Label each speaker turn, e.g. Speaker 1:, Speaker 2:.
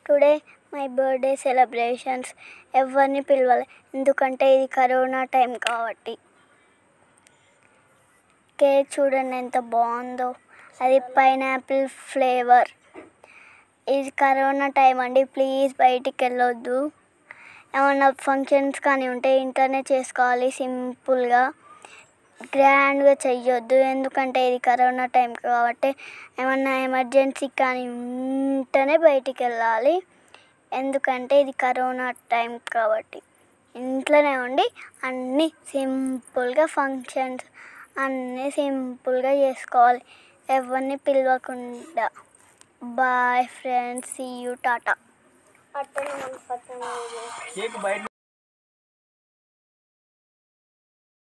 Speaker 1: today my birthday celebrations ఎవరిని పిలవాలి ఎందుకంటే ఇది కరోనా టైం కాబట్టి కేక్ చూడండి ఎంత బాగుందో అది పైనాపిల్ ఫ్లేవర్ ఇది కరోనా టైం అండి ప్లీజ్ బయటికి వెళ్ళొద్దు ఏమన్నా ఫంక్షన్స్ కానీ ఉంటే ఇంట్లోనే చేసుకోవాలి సింపుల్గా గ్రాండ్గా చెయ్యొద్దు ఎందుకంటే ఇది కరోనా టైం కాబట్టి ఏమన్నా ఎమర్జెన్సీ కానీ ఉంటేనే బయటికి వెళ్ళాలి ఎందుకంటే ఇది కరోనా టైం కాబట్టి ఇంట్లోనే ఉండి అన్నీ సింపుల్గా ఫంక్షన్స్ అన్నీ సింపుల్గా చేసుకోవాలి ఎవరిని పిలవకుండా bye friends see you tata
Speaker 2: cake బయట